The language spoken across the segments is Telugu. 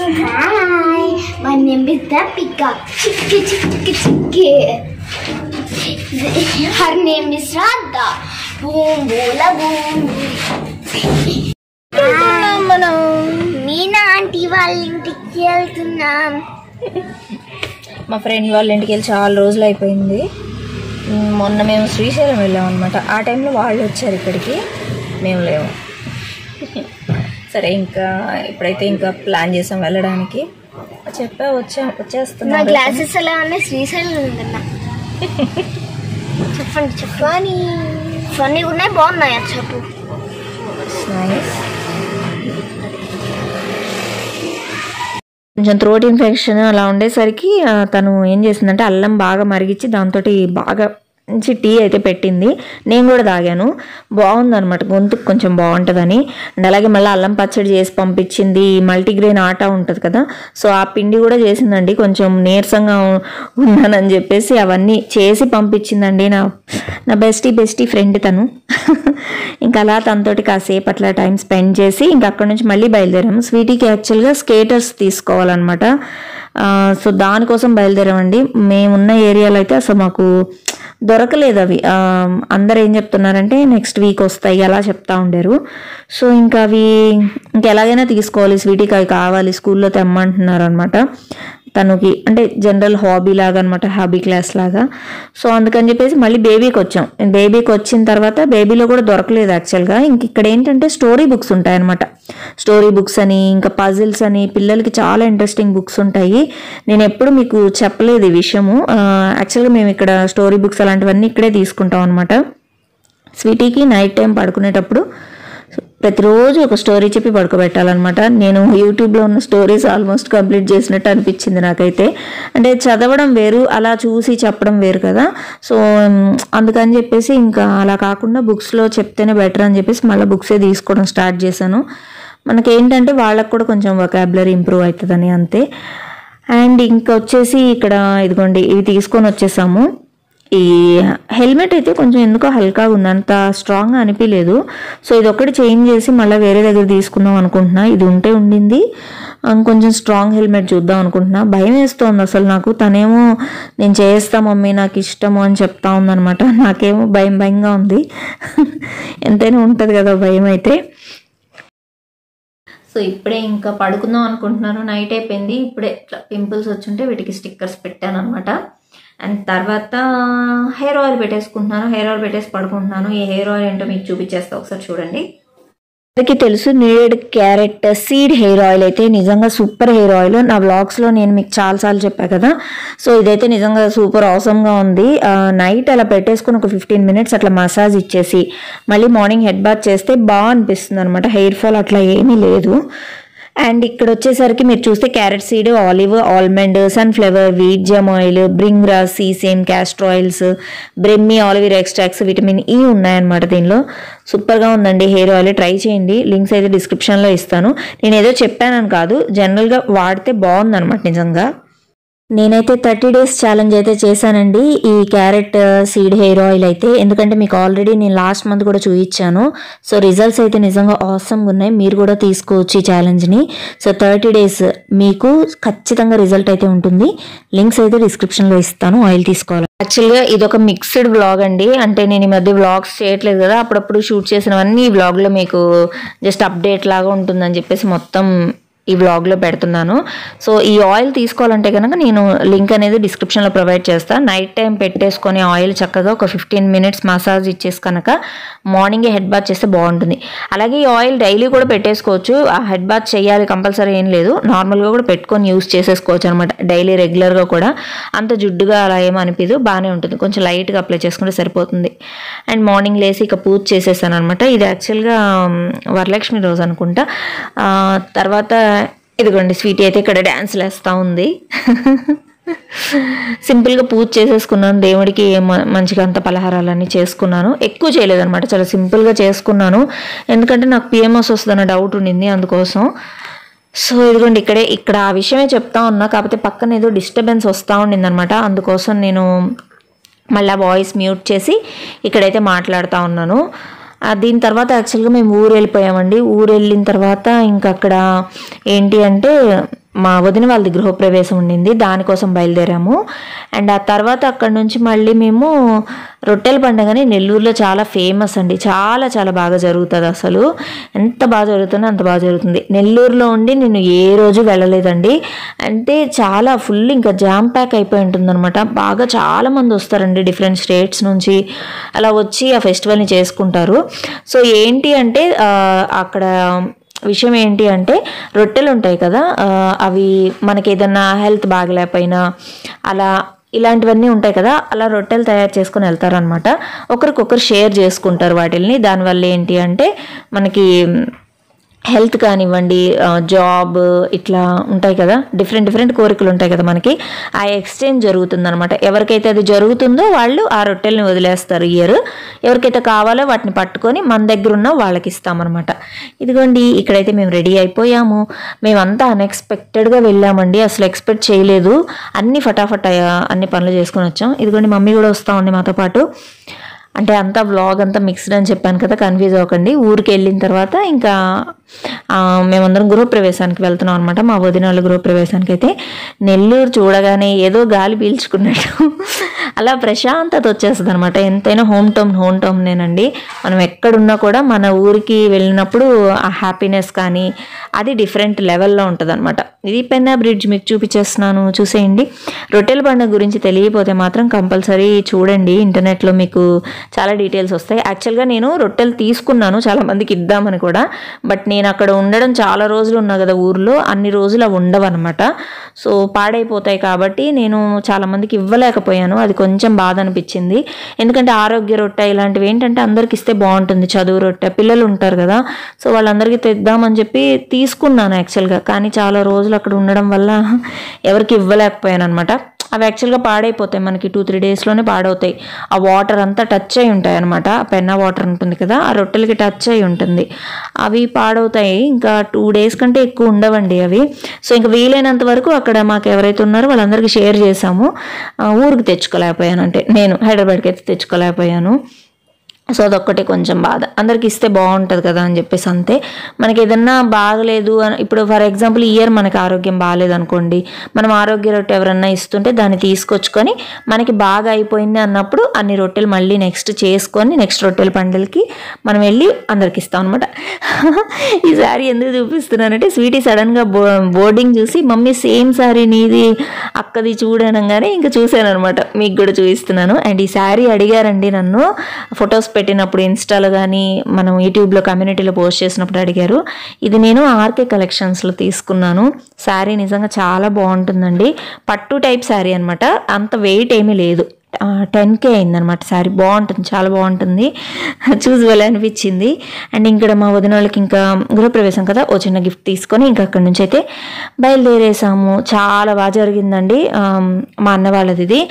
Hi, my name is the peacock. Chicky, chicky, chicky. Her name is Radha. Boom, boola, boom. వెళ్తున్నాం మనం మీనా ఆంటీ వాళ్ళ ఇంటికి వెళ్తున్నాం మా ఫ్రెండ్ వాళ్ళ ఇంటికి వెళ్ళి చాలా రోజులు అయిపోయింది మ్, మొన్న మేము శ్రీశైలం వెళ్ళాం అనమాట ఆ టైంలో వాళ్ళు వచ్చారు ఇక్కడికి మేము లేము సరే ఇంకా ఇప్పుడైతే ఇంకా ప్లాన్ చేసాం వెళ్ళడానికి చెప్పా వచ్చా నా వచ్చేస్తున్నా గ్లాసెస్ ఎలా ఉన్నాయి శ్రీశైలం ఉందన్నా చెప్పండి చెప్పని ఫన్నీ ఉన్నాయి బాగున్నాయా చెప్పు నైస్ కొంచెం థ్రోట్ ఇన్ఫెక్షన్ అలా ఉండేసరికి ఆ, తను ఏం చేసిందంటే అల్లం బాగా మరిగించి దాంతో బాగా మంచి టీ అయితే పెట్టింది నేను కూడా తాగాను బాగుందన్నమాట గొంతుకు కొంచెం బాగుంటుందని అండ్ అలాగే మళ్ళీ అల్లం పచ్చడి చేసి పంపించింది మల్టీగ్రెయిన్ ఆటా ఉంటుంది కదా సో ఆ పిండి కూడా చేసిందండి కొంచెం నీరసంగా ఉ- ఉన్నానని చెప్పేసి అవన్నీ చేసి పంపించిందండి నా నా బెస్టీ బెస్టీ ఫ్రెండ్ తను ఇంకా అలా తనతోటి కాసేపు అట్లా టైం స్పెండ్ చేసి ఇంకా అక్కడ నుంచి మళ్ళీ బయలుదేరాము స్వీటీకి యాక్చువల్గా స్కేటర్స్ తీసుకోవాలన్నమాట ఆ, సో దానికోసం బయలుదేరామండి మేమున్న ఏరియాలో అయితే అసలు మాకు దొరకలేదు అవి ఆ, అందరు ఏం చెప్తున్నారంటే నెక్స్ట్ వీక్ వస్తాయి అలా చెప్తా ఉండారు సో ఇంకా అవి ఇంకా ఎలాగైనా తీసుకోవాలి స్వీటీకి అవి కావాలి స్కూల్లో తెమ్మంటున్నారు అనమాట తనకి అంటే జనరల్ హాబీ లాగా అనమాట హాబీ క్లాస్ లాగా సో అందుకని చెప్పేసి మళ్ళీ బేబీకి వచ్చాం బేబీకి వచ్చిన తర్వాత బేబీలో కూడా దొరకలేదు యాక్చువల్గా ఇంక ఇక్కడ ఏంటంటే స్టోరీ బుక్స్ ఉంటాయన్నమాట స్టోరీ బుక్స్ అని ఇంకా పజిల్స్ అని పిల్లలకి చాలా ఇంట్రెస్టింగ్ బుక్స్ ఉంటాయి నేను ఎప్పుడు మీకు చెప్పలేదు ఈ విషయము యాక్చువల్గా మేము ఇక్కడ స్టోరీ బుక్స్ అలాంటివన్నీ ఇక్కడే తీసుకుంటాం అనమాట స్వీటీకి నైట్ టైం పడుకునేటప్పుడు ప్రతిరోజు ఒక స్టోరీ చెప్పి పడుకోబెట్టాలన్నమాట నేను యూట్యూబ్లో ఉన్న స్టోరీస్ ఆల్మోస్ట్ కంప్లీట్ చేసినట్టు అనిపించింది నాకైతే అంటే చదవడం వేరు అలా చూసి చెప్పడం వేరు కదా సో ఉమ్, అందుకని చెప్పేసి ఇంకా అలా కాకుండా బుక్స్లో చెప్తేనే బెటర్ అని చెప్పేసి మళ్ళీ బుక్సే తీసుకోవడం స్టార్ట్ చేశాను మనకి ఏంటంటే వాళ్ళకు కూడా కొంచెం వొకాబులరీ ఇంప్రూవ్ అవుతుందని అంతే అండ్ ఇంకా వచ్చేసి ఇక్కడ ఇదిగోండి ఇవి తీసుకొని వచ్చేసాము ఈ హెల్మెట్ అయితే కొంచెం ఎందుకో హల్కాగా ఉంది అంత స్ట్రాంగ్గా అనిపించలేదు సో ఇది ఒకటి చేంజ్ చేసి మళ్ళీ వేరే దగ్గర తీసుకుందాం అనుకుంటున్నా ఇది ఉంటే ఉండింది ఆ, కొంచెం స్ట్రాంగ్ హెల్మెట్ చూద్దాం అనుకుంటున్నా భయం వేస్తోంది అసలు నాకు తనేమో నేను చేస్తా మమ్మీ నాకు ఇష్టము అని చెప్తా ఉందనమాట నాకేమో భయం భయంగా ఉంది ఎంతైనా ఉంటుంది కదా భయం అయితే సో ఇప్పుడే ఇంకా పడుకుందాం అనుకుంటున్నాను నైట్ అయిపోయింది ఇప్పుడే ఇట్లా పింపుల్స్ వచ్చుంటే వీటికి స్టిక్కర్స్ పెట్టాను అనమాట అండ్ తర్వాత హెయిర్ ఆయిల్ పెట్టేసుకుంటున్నాను హెయిర్ ఆయిల్ పెట్టేసి పడుకుంటున్నాను ఈ హెయిర్ ఆయిల్ ఏంటో మీకు చూపించేస్తా ఒకసారి చూడండి అందరికీ తెలుసు needed carrot seed hair oil అయితే నిజంగా సూపర్ హెయిర్ ఆయిల్ నా వ్లాగ్స్లో నేను మీకు చాలాసార్లు చెప్పాను కదా సో ఇదైతే నిజంగా సూపర్ అవసరంగా ఉంది నైట్ అలా పెట్టేసుకుని ఒక ఫిఫ్టీన్ మినిట్స్ అట్లా మసాజ్ ఇచ్చేసి మళ్ళీ మార్నింగ్ హెడ్ బాత్ చేస్తే బాగా అనిపిస్తుంది అనమాట హెయిర్ ఫాల్ అట్లా ఏమీ లేదు అండ్ ఇక్కడ వచ్చేసరికి మీరు చూస్తే carrot seed olive almond sunflower wheat germ oil బ్రింగ్రా sesame castor oils brahmi olive extracts vitamin E ఉన్నాయన్నమాట దీనిలో సూపర్గా ఉందండి హెయిర్ ఆయిల్ ట్రై చేయండి లింక్స్ అయితే డిస్క్రిప్షన్లో ఇస్తాను నేను ఏదో చెప్పానని కాదు జనరల్గా వాడితే బాగుందన్నమాట నిజంగా నేనైతే థర్టీ డేస్ ఛాలెంజ్ అయితే చేశానండి ఈ క్యారెట్ సీడ్ హెయిర్ ఆయిల్ అయితే ఎందుకంటే మీకు ఆల్రెడీ నేను లాస్ట్ మంత్ కూడా చూపించాను సో రిజల్ట్స్ అయితే నిజంగా ఆసమ్గా ఉన్నాయి మీరు కూడా తీసుకోవచ్చు ఈ ఛాలెంజ్ని సో థర్టీ డేస్ మీకు ఖచ్చితంగా రిజల్ట్ అయితే ఉంటుంది లింక్స్ అయితే డిస్క్రిప్షన్లో ఇస్తాను ఆయిల్ తీసుకోవాలి యాక్చువల్గా ఇది ఒక మిక్స్డ్ వ్లాగ్ అండి అంటే నేను ఈ మధ్య వ్లాగ్స్ చేయట్లేదు కదా అప్పుడప్పుడు షూట్ చేసినవన్నీ ఈ వ్లాగ్లో మీకు జస్ట్ అప్డేట్ లాగా ఉంటుందని చెప్పేసి మొత్తం ఈ వ్లాగ్లో పెడుతున్నాను సో ఈ ఆయిల్ తీసుకోవాలంటే కనుక నేను లింక్ అనేది డిస్క్రిప్షన్లో ప్రొవైడ్ చేస్తాను నైట్ టైం పెట్టేసుకొని ఆయిల్ చక్కగా ఒక ఫిఫ్టీన్ మినిట్స్ మసాజ్ ఇచ్చేసి కనుక మార్నింగే హెడ్ బాత్ చేస్తే బాగుంటుంది అలాగే ఈ ఆయిల్ డైలీ కూడా పెట్టేసుకోవచ్చు ఆ హెడ్ బాత్ చేయాలి కంపల్సరీ ఏం లేదు నార్మల్గా కూడా పెట్టుకొని యూస్ చేసేసుకోవచ్చు అనమాట డైలీ రెగ్యులర్గా కూడా అంత జుడ్డుగా అలా ఏమీ అనిపించదు బాగానే ఉంటుంది కొంచెం లైట్గా అప్లై చేసుకుంటే సరిపోతుంది అండ్ మార్నింగ్ లేసి ఇక పూజ చేసేసాను అనమాట ఇది యాక్చువల్గా మ్, వరలక్ష్మి రోజు అనుకుంటా ఆ, తర్వాత ఇదిగోండి స్వీటీ అయితే ఇక్కడ డ్యాన్స్లు వేస్తూ ఉంది సింపుల్గా పూజ చేసేసుకున్నాను దేవుడికి మ- మంచిగా అంత పలహారాలన్నీ చేసుకున్నాను ఎక్కువ చేయలేదన్నమాట చాలా సింపుల్గా చేసుకున్నాను ఎందుకంటే నాకు పిఎంఎస్ వస్తుందన్న డౌట్ ఉండింది అందుకోసం సో ఇదిగోండి ఇక్కడే ఇక్కడ ఆ విషయమే చెప్తా ఉన్నా కాకపోతే పక్కన ఏదో డిస్టర్బెన్స్ వస్తూ ఉండిందనమాట అందుకోసం నేను మళ్ళీ వాయిస్ మ్యూట్ చేసి ఇక్కడైతే మాట్లాడుతూ ఉన్నాను ఆ, దీని తర్వాత యాక్చువల్గా మేము ఊరు వెళ్ళిపోయామండి ఊరు వెళ్ళిన తర్వాత ఇంకా అక్కడ ఏంటి అంటే మా వదిన వాళ్ళది గృహప్రవేశం ఉండింది దానికోసం బయలుదేరాము అండ్ ఆ తర్వాత అక్కడ నుంచి మళ్ళీ మేము రొట్టెల పండుగని నెల్లూరులో చాలా ఫేమస్ అండి చాలా చాలా బాగా జరుగుతుంది అసలు ఎంత బాగా జరుగుతుందో అంత బాగా జరుగుతుంది నెల్లూరులో ఉండి నేను ఏ రోజు వెళ్ళలేదండి అంటే చాలా ఫుల్ ఇంకా జామ్ ప్యాక్ అయిపోయి ఉంటుందన్నమాట బాగా చాలా మంది వస్తారండి డిఫరెంట్ స్టేట్స్ నుంచి అలా వచ్చి ఆ ఫెస్టివల్ని చేసుకుంటారు సో ఏంటి అంటే ఆ, అక్కడ విషయం ఏంటి అంటే రొట్టెలు ఉంటాయి కదా ఆ, అవి మనకి ఏదన్నా హెల్త్ బాగలేకపోయినా అలా ఇలాంటివన్నీ ఉంటాయి కదా అలా రొట్టెలు తయారు చేసుకొని వెళ్తారనమాట ఒకరికొకరు షేర్ చేసుకుంటారు వాటిల్ని దానివల్ల ఏంటి అంటే మనకి హెల్త్ కానివ్వండి ఆ, జాబ్ ఇట్లా ఉంటాయి కదా డిఫరెంట్ డిఫరెంట్ కోరికలు ఉంటాయి కదా మనకి ఆ ఎక్స్చేంజ్ జరుగుతుందన్నమాట ఎవరికైతే అది జరుగుతుందో వాళ్ళు ఆ రొట్టెల్ని వదిలేస్తారు ఇయర్ ఎవరికైతే కావాలో వాటిని పట్టుకొని మన దగ్గర ఉన్న వాళ్ళకి ఇస్తామన్నమాట ఇదిగోండి ఇక్కడైతే మేము రెడీ అయిపోయాము మేమంతా అన్ఎక్స్పెక్టెడ్గా వెళ్ళామండి అసలు ఎక్స్పెక్ట్ చేయలేదు అన్ని ఫటాఫట్ అయ్యా అన్ని పనులు చేసుకొని వచ్చాం ఇదిగోండి మమ్మీ కూడా వస్తా ఉంది మాతో పాటు అంటే అంతా వ్లాగ్ అంతా మిక్స్డ్ అని చెప్పాను కదా కన్ఫ్యూజ్ అవ్వకండి ఊరికి వెళ్ళిన తర్వాత ఇంకా ఆ, మేమందరం గృహప్రవేశానికి వెళ్తున్నాం అనమాట మా వదిన వాళ్ళ గృహప్రవేశానికి అయితే నెల్లూరు చూడగానే ఏదో గాలి పీల్చుకున్నట్టు అలా ప్రశాంతత వచ్చేస్తుంది అనమాట ఎంతైనా హోమ్ టౌన్ హోమ్ టౌన్నేనండి మనం ఎక్కడున్నా కూడా మన ఊరికి వెళ్ళినప్పుడు ఆ హ్యాపీనెస్ కానీ అది డిఫరెంట్ లెవెల్లో ఉంటుంది అనమాట ఇది పెన్నా బ్రిడ్జ్ మీకు చూపించేస్తున్నాను చూసేయండి రొట్టెల పండుగ గురించి తెలియకపోతే మాత్రం కంపల్సరీ చూడండి ఇంటర్నెట్లో మీకు చాలా డీటెయిల్స్ వస్తాయి యాక్చువల్గా నేను రొట్టెలు తీసుకున్నాను చాలా మందికి ఇద్దామని కూడా బట్ నేను అక్కడ ఉండడం చాలా రోజులు ఉన్నా కదా ఊర్లో అన్ని రోజులు అవి ఉండవన్నమాట సో పాడైపోతాయి కాబట్టి నేను చాలా మందికి ఇవ్వలేకపోయాను అది కొంచెం బాధ అనిపించింది ఎందుకంటే ఆరోగ్య రొట్టె ఇలాంటివి ఏంటంటే అందరికి ఇస్తే బాగుంటుంది చదువు రొట్టె పిల్లలు ఉంటారు కదా సో వాళ్ళందరికీ తెద్దామని చెప్పి తీసుకున్నాను యాక్చువల్గా కానీ చాలా రోజులు అక్కడ ఉండడం వల్ల ఎవరికి ఇవ్వలేకపోయాను అనమాట అవి యాక్చువల్గా పాడైపోతాయి మనకి టూ త్రీ డేస్లోనే పాడవుతాయి ఆ వాటర్ అంతా టచ్ అయి ఉంటాయి అనమాట పెన్న వాటర్ ఉంటుంది కదా ఆ రొట్టెలకి టచ్ అయి ఉంటుంది అవి పాడవుతాయి ఇంకా టూ డేస్ కంటే ఎక్కువ ఉండవండి అవి సో ఇంకా వీలైనంత వరకు అక్కడ మాకు ఎవరైతే ఉన్నారో వాళ్ళందరికీ షేర్ చేసాము ఆ, ఊరికి తెచ్చుకోలేకపోయాను అంటే నేను హైదరాబాద్కి అయితే తెచ్చుకోలేకపోయాను సో అదొక్కటే కొంచెం బాధ అందరికి ఇస్తే బాగుంటుంది కదా అని చెప్పేసి అంతే మనకి ఏదన్నా బాగలేదు అని ఇప్పుడు ఫర్ ఎగ్జాంపుల్ ఇయర్ మనకి ఆరోగ్యం బాగాలేదు అనుకోండి మనం ఆరోగ్య రొట్టె ఎవరన్నా ఇస్తుంటే దాన్ని తీసుకొచ్చుకొని మనకి బాగా అయిపోయింది అన్నప్పుడు అన్ని రొట్టెలు మళ్ళీ నెక్స్ట్ చేసుకొని నెక్స్ట్ రొట్టెల పండుగలకి మనం వెళ్ళి అందరికి ఇస్తాం అనమాట ఈ శారీ ఎందుకు చూపిస్తున్నానంటే స్వీటీ సడన్గా బో బోర్డింగ్ చూసి మమ్మీ సేమ్ శారీ నీది అక్కది చూడనగానే ఇంకా చూశాను అనమాట మీకు కూడా చూపిస్తున్నాను అండ్ ఈ శారీ అడిగారండి నన్ను ఫొటోస్ పెట్టినప్పుడు ఇన్స్టాలో కానీ మనం యూట్యూబ్లో కమ్యూనిటీలో పోస్ట్ చేసినప్పుడు అడిగారు ఇది నేను ఆర్కే కలెక్షన్స్లో తీసుకున్నాను శారీ నిజంగా చాలా బాగుంటుందండి పట్టు టైప్ శారీ అనమాట అంత వెయిట్ ఏమీ లేదు టెన్ కే అయిందనమాట శారీ బాగుంటుంది చాలా బాగుంటుంది చూసి వెళ్ళి అనిపించింది అండ్ ఇక్కడ మా వదిన వాళ్ళకి ఇంకా గృహప్రవేశం కదా ఓ చిన్న గిఫ్ట్ తీసుకొని ఇంకా అక్కడి నుంచి అయితే బయలుదేరేసాము చాలా బాగా జరిగిందండి ఆమ్, మా అన్న వాళ్ళది ఇది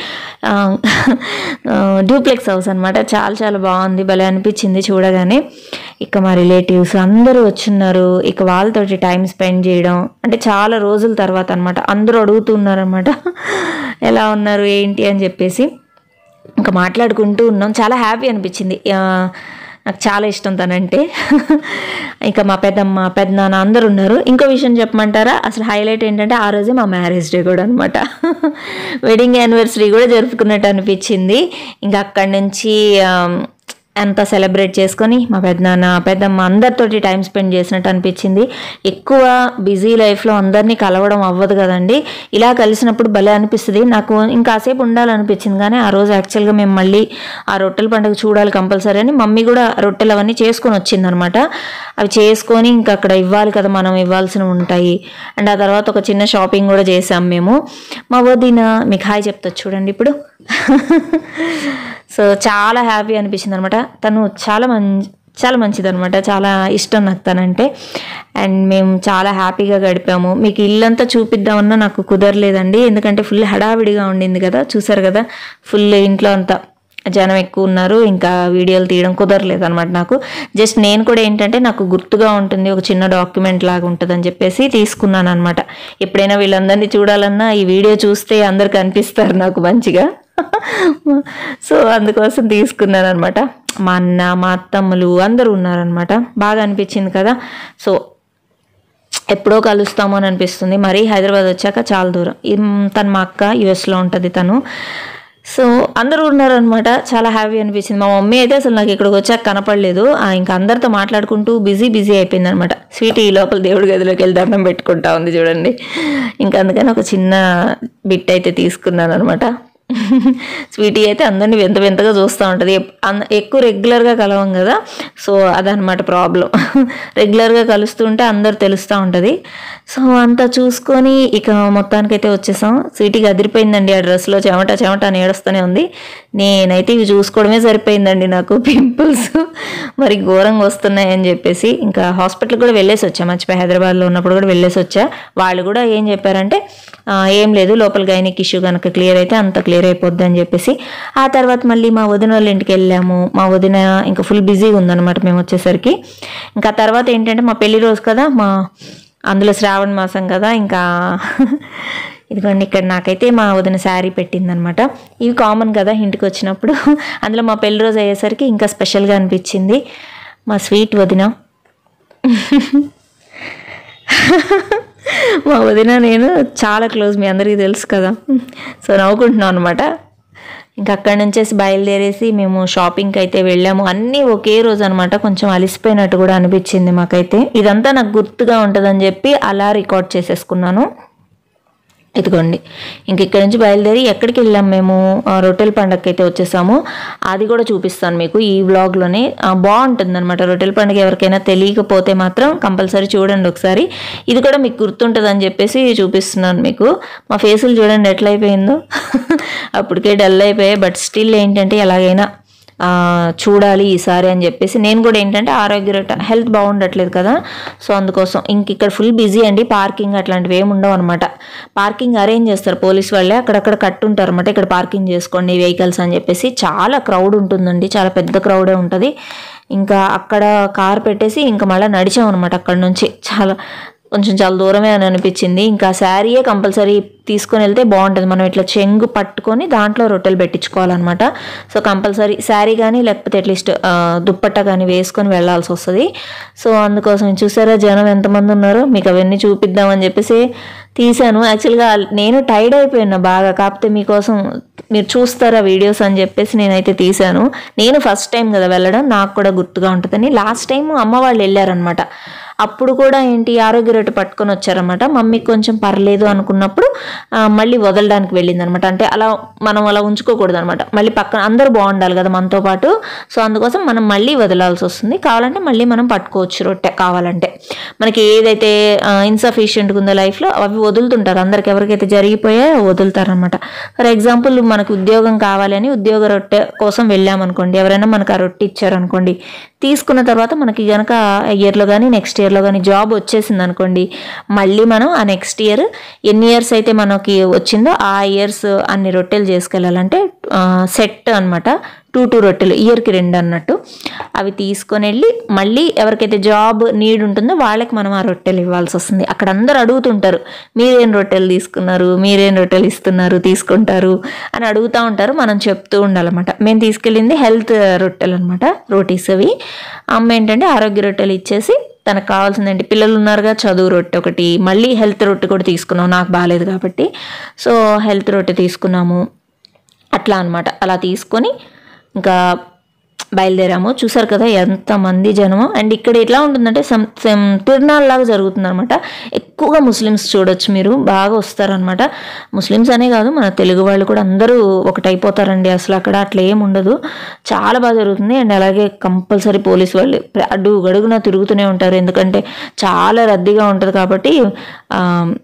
డూప్లెక్స్ హౌస్ అనమాట చాలా చాలా బాగుంది భలే అనిపించింది చూడగానే ఇక మా రిలేటివ్స్ అందరూ వచ్చున్నారు ఇక వాళ్ళతోటి టైం స్పెండ్ చేయడం అంటే చాలా రోజుల తర్వాత అనమాట అందరూ అడుగుతున్నారు అనమాట ఎలా ఉన్నారు ఏంటి అని చెప్పేసి ఇంకా మాట్లాడుకుంటూ ఉన్నాం చాలా హ్యాపీ అనిపించింది ఆ, నాకు చాలా ఇష్టం తనంటే ఇంకా మా పెద్దమ్మ పెద్దనాన్న అందరు ఉన్నారు ఇంకో విషయం చెప్పమంటారా అసలు హైలైట్ ఏంటంటే ఆ రోజే మా మ్యారేజ్ డే కూడా అనమాట వెడ్డింగ్ యానివర్సరీ కూడా జరుపుకున్నట్టు అనిపించింది ఇంకా అక్కడి నుంచి ఆ, అంతా సెలబ్రేట్ చేసుకొని మా పెద్దనాన్న పెద్దమ్మ అందరితోటి టైం స్పెండ్ చేసినట్టు అనిపించింది ఎక్కువ బిజీ లైఫ్లో అందరినీ కలవడం అవ్వదు కదండి ఇలా కలిసినప్పుడు భలే అనిపిస్తుంది నాకు ఇంకాసేపు ఉండాలనిపించింది కానీ ఆ రోజు యాక్చువల్గా మేము మళ్ళీ ఆ రొట్టెల పండుగ చూడాలి కంపల్సరీ అని మమ్మీ కూడా రొట్టెలు అవన్నీ చేసుకొని వచ్చిందనమాట అవి చేసుకొని ఇంకా అక్కడ ఇవ్వాలి కదా మనం ఇవ్వాల్సినవి ఉంటాయి అండ్ ఆ తర్వాత ఒక చిన్న షాపింగ్ కూడా చేసాం మేము మా వదిన మీకు హాయ్ చెప్తా చూడండి ఇప్పుడు సో చాలా హ్యాపీ అనిపించింది అనమాట తను చాలా మంచి చాలా మంచిది అనమాట చాలా ఇష్టం నాకు తనంటే అండ్ మేము చాలా హ్యాపీగా గడిపాము మీకు ఇల్లంతా చూపిద్దామన్నా నాకు కుదరలేదండి ఎందుకంటే ఫుల్ హడావిడిగా ఉండింది కదా చూసారు కదా ఫుల్ ఇంట్లో అంతా జనం ఎక్కువ ఉన్నారు ఇంకా వీడియోలు తీయడం కుదరలేదు అనమాట నాకు జస్ట్ నేను కూడా ఏంటంటే నాకు గుర్తుగా ఉంటుంది ఒక చిన్న డాక్యుమెంట్ లాగా ఉంటుంది అని చెప్పేసి తీసుకున్నాను అనమాట ఎప్పుడైనా వీళ్ళందరినీ చూడాలన్నా ఈ వీడియో చూస్తే అందరు కనిపిస్తారు నాకు మంచిగా సో అందుకోసం తీసుకున్నాను అనమాట మా అన్న మా అత్తమ్మలు అందరూ ఉన్నారనమాట బాగా అనిపించింది కదా సో ఎప్పుడో కలుస్తామో అని అనిపిస్తుంది మరీ హైదరాబాద్ వచ్చాక చాలా దూరం ఇమ్- తను మా అక్క యుఎస్లో ఉంటుంది తను సో అందరూ ఉన్నారనమాట చాలా హ్యాపీ అనిపించింది మా మమ్మీ అయితే అసలు నాకు ఇక్కడికి వచ్చాక కనపడలేదు ఆ, ఇంకా అందరితో మాట్లాడుకుంటూ బిజీ బిజీ అయిపోయింది అనమాట స్వీట్ ఈ లోపల దేవుడి గదిలోకి వెళ్ళి దండం పెట్టుకుంటా ఉంది చూడండి ఇంకా అందుకని ఒక చిన్న బిట్ అయితే తీసుకున్నాను అనమాట స్వీటీ అయితే అందరినీ వింత వింతగా చూస్తూ ఉంటుంది ఎప్- అన్- ఎక్కువ రెగ్యులర్గా కలవం కదా సో అదనమాట ప్రాబ్లం రెగ్యులర్గా కలుస్తుంటే అందరు తెలుస్తూ ఉంటుంది సో అంతా చూసుకొని ఇక మొత్తానికైతే వచ్చేసాం స్వీటీకి అదిరిపోయిందండి ఆ డ్రెస్లో చెమట చెమట అని ఏడుస్తూనే ఉంది నేనైతే ఇవి చూసుకోవడమే సరిపోయిందండి నాకు పింపుల్స్ మరి ఘోరంగా వస్తున్నాయని చెప్పేసి ఇంకా హాస్పిటల్కి కూడా వెళ్ళేసి వచ్చా మర్చిపోయి హైదరాబాద్లో ఉన్నప్పుడు కూడా వెళ్ళేసి వచ్చా వాళ్ళు కూడా ఏం చెప్పారంటే "ఆ, ఏం లేదు లోపల గైనిక్ ఇష్యూ కనుక క్లియర్ అయితే అంత క్లియర్ అయిపోద్ది అని చెప్పేసి ఆ తర్వాత మళ్ళీ మా వదిన వాళ్ళ ఇంటికి వెళ్ళాము మా వదిన ఇంకా ఫుల్ బిజీగా ఉందన్నమాట మేము వచ్చేసరికి ఇంకా తర్వాత ఏంటంటే మా పెళ్లి రోజు కదా మా అందులో శ్రావణ మాసం కదా ఇంకా ఇదిగోండి ఇక్కడ నాకైతే మా వదిన శారీ పెట్టిందనమాట ఇవి కామన్ కదా ఇంటికి వచ్చినప్పుడు అందులో మా పెళ్లి రోజు అయ్యేసరికి ఇంకా స్పెషల్గా అనిపించింది మా స్వీట్ వదిన మా వదిన నేను చాలా క్లోజ్ మీ అందరికీ తెలుసు కదా సో నవ్వుకుంటున్నాం అనమాట ఇంకా అక్కడి నుంచేసి బయలుదేరేసి మేము షాపింగ్కి అయితే వెళ్ళాము అన్నీ ఒకే రోజు అనమాట కొంచెం అలిసిపోయినట్టు కూడా అనిపించింది మాకైతే ఇదంతా నాకు గుర్తుగా ఉంటుందని చెప్పి అలా రికార్డ్ చేసేసుకున్నాను ఇదిగోండి ఇంక ఇక్కడ నుంచి బయలుదేరి ఎక్కడికి వెళ్ళాం మేము ఆ, రొట్టెల పండగకి అయితే వచ్చేసాము అది కూడా చూపిస్తాను మీకు ఈ వ్లాగ్లోనే బాగుంటుంది అనమాట రొట్టెల పండుగ ఎవరికైనా తెలియకపోతే మాత్రం కంపల్సరీ చూడండి ఒకసారి ఇది కూడా మీకు గుర్తుంటుంది అని చెప్పేసి చూపిస్తున్నాను మీకు మా ఫేసులు చూడండి ఎట్లా అయిపోయిందో అప్పటికే డల్ అయిపోయాయి బట్ స్టిల్ ఏంటంటే ఎలాగైనా ఆ, చూడాలి ఈసారి అని చెప్పేసి నేను కూడా ఏంటంటే ఆరోగ్య రొట్ట హెల్త్ బాగుండట్లేదు కదా సో అందుకోసం ఇంక ఇక్కడ ఫుల్ బిజీ అండి పార్కింగ్ అట్లాంటివి ఏమి ఉండవు అనమాట పార్కింగ్ అరేంజ్ చేస్తారు పోలీస్ వాళ్ళే అక్కడక్కడ కట్టుంటారు అనమాట ఇక్కడ పార్కింగ్ చేసుకోండి వెహికల్స్ అని చెప్పేసి చాలా క్రౌడ్ ఉంటుందండి చాలా పెద్ద క్రౌడే ఉంటుంది ఇంకా అక్కడ కార్ పెట్టేసి ఇంకా మళ్ళీ నడిచాం అనమాట అక్కడ నుంచి చాలా కొంచెం చాలా దూరమే అని అనిపించింది ఇంకా శారీయే కంపల్సరీ తీసుకొని వెళ్తే బాగుంటుంది మనం ఇట్లా చెంగు పట్టుకొని దాంట్లో రొట్టెలు పెట్టించుకోవాలన్నమాట సో కంపల్సరీ శారీ కానీ లేకపోతే అట్లీస్ట్ దుప్పట్ట కానీ వేసుకొని వెళ్ళాల్సి వస్తుంది సో అందుకోసం చూసారా జనం ఎంతమంది ఉన్నారో మీకు అవన్నీ చూపిద్దామని చెప్పేసి తీశాను యాక్చువల్గా నేను టైర్డ్ అయిపోయినా బాగా కాకపోతే మీకోసం మీరు చూస్తారా వీడియోస్ అని చెప్పేసి నేనైతే తీశాను నేను ఫస్ట్ టైం కదా వెళ్ళడం నాకు కూడా గుర్తుగా ఉంటుందని లాస్ట్ టైం అమ్మ వాళ్ళు వెళ్ళారనమాట అప్పుడు కూడా ఏంటి ఆరోగ్య రొట్టె పట్టుకొని వచ్చారనమాట మమ్మీకి కొంచెం పర్లేదు అనుకున్నప్పుడు ఆ, మళ్ళీ వదలడానికి వెళ్ళింది అనమాట అంటే అలా మనం అలా ఉంచుకోకూడదు అనమాట మళ్ళీ పక్కన అందరూ బాగుండాలి కదా మనతో పాటు సో అందుకోసం మనం మళ్ళీ వదలాల్సి వస్తుంది కావాలంటే మళ్ళీ మనం పట్టుకోవచ్చు రొట్టె కావాలంటే మనకి ఏదైతే ఇన్సఫిషియెంట్గా ఉందో లైఫ్లో అవి వదులుతుంటారు అందరికి ఎవరికైతే జరిగిపోయాయో వదులుతారనమాట ఫర్ ఎగ్జాంపుల్ మనకు ఉద్యోగం కావాలని ఉద్యోగ రొట్టె కోసం వెళ్ళామనుకోండి ఎవరైనా మనకు ఆ రొట్టె ఇచ్చారనుకోండి తీసుకున్న తర్వాత మనకి గనక ఇయర్లో కానీ నెక్స్ట్ ఇయర్లో కానీ జాబ్ వచ్చేసింది అనుకోండి మళ్ళీ మనం ఆ నెక్స్ట్ ఇయర్ ఎన్ని ఇయర్స్ అయితే మనకి వచ్చిందో ఆ ఇయర్స్ అన్ని రొట్టెలు చేసుకెళ్ళాలంటే సెట్ అన్నమాట టూ టూ రొట్టెలు ఇయర్కి రెండు అన్నట్టు అవి తీసుకొని వెళ్ళి మళ్ళీ ఎవరికైతే జాబ్ నీడ్ ఉంటుందో వాళ్ళకి మనం ఆ రొట్టెలు ఇవ్వాల్సి వస్తుంది అక్కడ అందరు అడుగుతుంటారు మీరేం రొట్టెలు తీసుకున్నారు మీరేం రొట్టెలు ఇస్తున్నారు తీసుకుంటారు అని అడుగుతూ ఉంటారు మనం చెప్తూ ఉండాలన్నమాట మేము తీసుకెళ్ళింది హెల్త్ రొట్టెలు అనమాట రోటీస్ అవి అమ్మ ఏంటంటే ఆరోగ్య రొట్టెలు ఇచ్చేసి తనకు కావాల్సిందండి పిల్లలు ఉన్నారుగా చదువు రొట్టె ఒకటి మళ్ళీ హెల్త్ రొట్టె కూడా తీసుకున్నాం నాకు బాగాలేదు కాబట్టి సో హెల్త్ రొట్టె తీసుకున్నాము అట్లా అన్నమాట అలా తీసుకొని ఇంకా బయలుదేరాము చూసారు కదా ఎంతమంది జనము అండ్ ఇక్కడ ఎట్లా ఉంటుందంటే సమ్ సెమ్ తిరునాళ్ళలాగా జరుగుతుంది అనమాట ఎక్కువగా ముస్లిమ్స్ చూడొచ్చు మీరు బాగా వస్తారనమాట ముస్లిమ్స్ అనే కాదు మన తెలుగు వాళ్ళు కూడా అందరూ ఒకటైపోతారండి అసలు అక్కడ అట్లా ఏం ఉండదు చాలా బాగా జరుగుతుంది అండ్ అలాగే కంపల్సరీ పోలీస్ వాళ్ళు అడుగు గడుగున తిరుగుతూనే ఉంటారు ఎందుకంటే చాలా రద్దీగా ఉంటుంది కాబట్టి ఆ,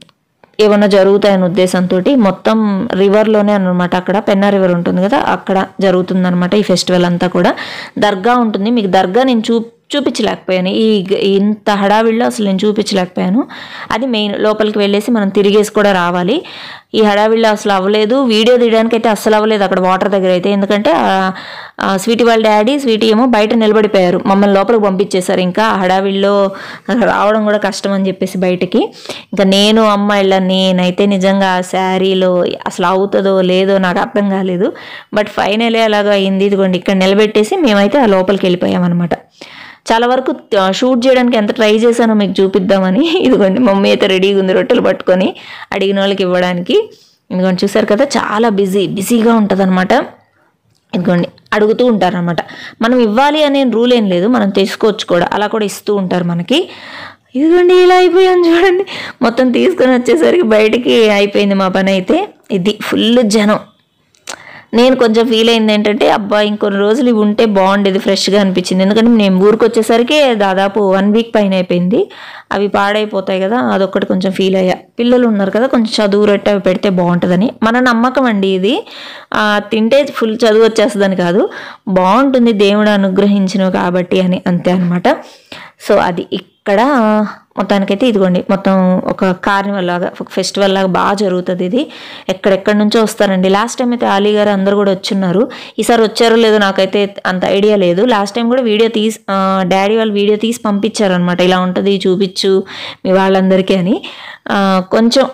ఏమన్నా జరుగుతాయనే ఉద్దేశంతో మొత్తం రివర్లోనే అనమాట అక్కడ పెన్నా రివర్ ఉంటుంది కదా అక్కడ జరుగుతుంది అనమాట ఈ ఫెస్టివల్ అంతా కూడా దర్గా ఉంటుంది మీకు దర్గా నేను చూ చూపించలేకపోయాను ఈ గ- ఇంత హడావిడిలో అసలు నేను చూపించలేకపోయాను అది మెయిన్ లోపలికి వెళ్ళేసి మనం తిరిగేసి కూడా రావాలి ఈ హడావిడిలో అసలు అవ్వలేదు వీడియో తీయడానికి అయితే అస్సలు అవ్వలేదు అక్కడ వాటర్ దగ్గర అయితే ఎందుకంటే ఆ- ఆ స్వీటీ వాళ్ళ డాడీ స్వీటీ ఏమో బయట నిలబడిపోయారు మమ్మల్ని లోపలికి పంపించేశారు ఇంకా ఆ హడావిడిలో రావడం కూడా కష్టం అని చెప్పేసి బయటికి ఇంకా నేను అమ్మ వెళ్ళాను నేనైతే నిజంగా ఆ శారీలో అసలు అవుతుందో లేదో నాకు అర్థం కాలేదు బట్ ఫైనలే అలాగ అయింది ఇదిగోండి ఇక్కడ నిలబెట్టేసి మేమైతే ఆ లోపలికి వెళ్ళిపోయామన్నమాట చాలా వరకు ఆ, షూట్ చేయడానికి ఎంత ట్రై చేశానో మీకు చూపిద్దామని ఇదిగోండి మమ్మీ అయితే రెడీగా ఉంది రొట్టెలు పట్టుకొని అడిగిన వాళ్ళకి ఇవ్వడానికి ఇదిగోండి చూసారు కదా చాలా బిజీ బిజీగా ఉంటుంది ఇదిగోండి అడుగుతూ ఉంటారనమాట మనం ఇవ్వాలి అనే రూల్ ఏం లేదు మనం తీసుకోవచ్చు కూడా అలా కూడా ఇస్తూ ఉంటారు మనకి ఇదిగోండి ఇలా అయిపోయాను చూడండి మొత్తం తీసుకొని వచ్చేసరికి బయటికి అయిపోయింది మా పని అయితే ఇది ఫుల్ జనం నేను కొంచెం ఫీల్ అయింది ఏంటంటే అబ్బా ఇంకొన్ని రోజులు ఇవి ఉంటే బాగుండేది ఫ్రెష్గా అనిపించింది ఎందుకంటే నేను ఊరికి వచ్చేసరికి దాదాపు వన్ వీక్ పైన అయిపోయింది అవి పాడైపోతాయి కదా అదొక్కటి కొంచెం ఫీల్ అయ్యా పిల్లలు ఉన్నారు కదా కొంచెం చదువు రెట్టి అవి పెడితే బాగుంటుందని మన నమ్మకం అండి ఇది ఆ, తింటే ఫుల్ చదువు వచ్చేస్తుందని కాదు బాగుంటుంది దేవుడు అనుగ్రహించినవి కాబట్టి అని అంతే అనమాట సో అది ఇక్కడ మొత్తానికైతే ఇదిగోండి మొత్తం ఒక కార్నివల్ లాగా ఒక ఫెస్టివల్ లాగా బాగా జరుగుతుంది ఇది ఎక్కడెక్కడి నుంచో వస్తారండి లాస్ట్ టైం అయితే ఆలీ గారు అందరు కూడా వచ్చున్నారు ఈసారి వచ్చారో లేదో నాకైతే అంత ఐడియా లేదు లాస్ట్ టైం కూడా వీడియో తీసి డాడీ వాళ్ళు వీడియో తీసి పంపించారనమాట ఇలా ఉంటుంది చూపించు మీ వాళ్ళందరికీ అని ఆ, కొంచెం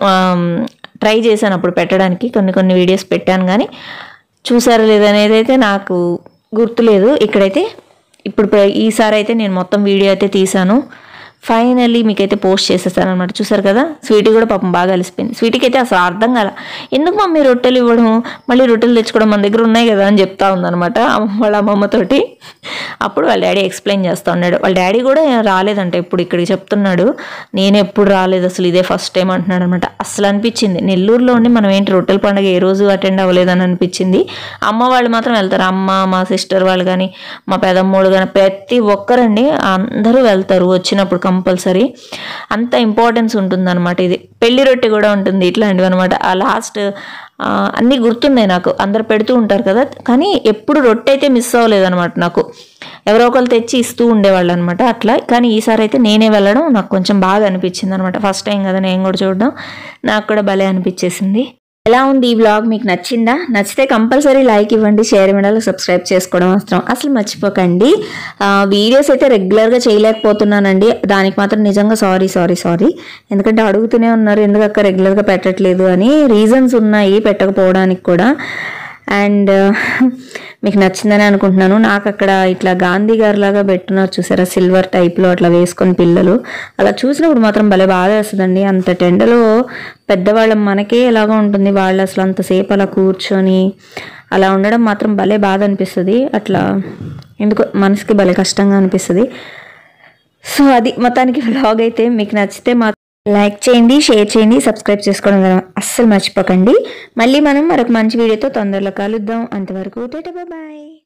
ట్రై చేశాను అప్పుడు పెట్టడానికి కొన్ని కొన్ని వీడియోస్ పెట్టాను కానీ చూసారో లేదనేది అయితే నాకు గుర్తులేదు ఇక్కడైతే ఇప్పుడు ప్ర- ఈసారి అయితే నేను మొత్తం వీడియో అయితే తీసాను ఫైనల్లీ మీకైతే పోస్ట్ చేసేసాను అనమాట చూసారు కదా స్వీటీ కూడా పాపం బాగా కలిసిపోయింది స్వీటీకి అయితే అసలు అర్థం కాల ఎందుకు మమ్మీ రొట్టెలు ఇవ్వడం మళ్ళీ రొట్టెలు తెచ్చుకోవడం మన దగ్గర ఉన్నాయి కదా అని చెప్తా ఉందన్నమాట అమ్మ- వాళ్ళ అమ్మమ్మతోటి అప్పుడు వాళ్ళ డాడీ ఎక్స్ప్లెయిన్ చేస్తూ ఉన్నాడు వాళ్ళ డాడీ కూడా రాలేదంట ఇప్పుడు ఇక్కడికి చెప్తున్నాడు నేను ఎప్పుడు రాలేదు అసలు ఇదే ఫస్ట్ టైం అంటున్నాడు అనమాట అసలు అనిపించింది నెల్లూరులో ఉండి మనం ఏంటి రొట్టెల పండుగ ఏ రోజు అటెండ్ అవ్వలేదని అనిపించింది అమ్మ వాళ్ళు మాత్రం వెళ్తారు అమ్మ మా సిస్టర్ వాళ్ళు కానీ మా పెదమ్మోళ్ళు కానీ ప్రతి ఒక్కరండి అందరూ వెళ్తారు వచ్చినప్పుడు కంపల్సరీ అంత ఇంపార్టెన్స్ ఉంటుందన్నమాట ఇది పెళ్లి రొట్టె కూడా ఉంటుంది ఇట్లాంటివి అనమాట ఆ లాస్ట్ అన్నీ గుర్తున్నాయి నాకు అందరు పెడుతూ ఉంటారు కదా కానీ ఎప్పుడు రొట్టె అయితే మిస్ అవ్వలేదన్నమాట నాకు ఎవరో ఒకరు తెచ్చి ఇస్తూ ఉండేవాళ్ళు అనమాట అట్లా కానీ ఈసారి అయితే నేనే వెళ్ళడం నాకు కొంచెం బాగా అనిపించింది అనమాట ఫస్ట్ టైం కదా నేను కూడా చూడడం నాకు కూడా భలే అనిపించేసింది ఎలా ఉంది ఈ వ్లాగ్ మీకు నచ్చిందా నచ్చితే కంపల్సరీ లైక్ ఇవ్వండి షేర్ ఇవ్వండి అలాగే సబ్స్క్రైబ్ చేసుకోవడం అవసరం అసలు మర్చిపోకండి ఆ, వీడియోస్ అయితే రెగ్యులర్గా చేయలేకపోతున్నానండి దానికి మాత్రం నిజంగా సారీ సారీ సారీ ఎందుకంటే అడుగుతూనే ఉన్నారు ఎందుకు అక్క రెగ్యులర్గా పెట్టట్లేదు అని రీజన్స్ ఉన్నాయి పెట్టకపోవడానికి కూడా అండ్ మీకు నచ్చిందని అనుకుంటున్నాను నాకు అక్కడ ఇట్లా గాంధీ గారి లాగా పెట్టున్నారు చూసారా సిల్వర్ టైప్లో అట్లా వేసుకొని పిల్లలు అలా చూసినప్పుడు మాత్రం భలే బాధ వేస్తుందండి అంత టెండలో పెద్దవాళ్ళం మనకే ఎలాగో ఉంటుంది వాళ్ళు అసలు అంతసేపు అలా కూర్చొని అలా ఉండడం మాత్రం భలే బాధ అనిపిస్తుంది అట్లా ఎందుకో మనసుకి భలే కష్టంగా అనిపిస్తుంది సో అది మొత్తానికి వ్లాగ్ అయితే మీకు నచ్చితే మా లైక్ చేయండి షేర్ చేయండి సబ్స్క్రైబ్ చేసుకోవడం కదా అస్సలు మర్చిపోకండి మళ్ళీ మనం మరొక మంచి వీడియోతో తొందరలో కలుద్దాం అంతవరకు బాయ్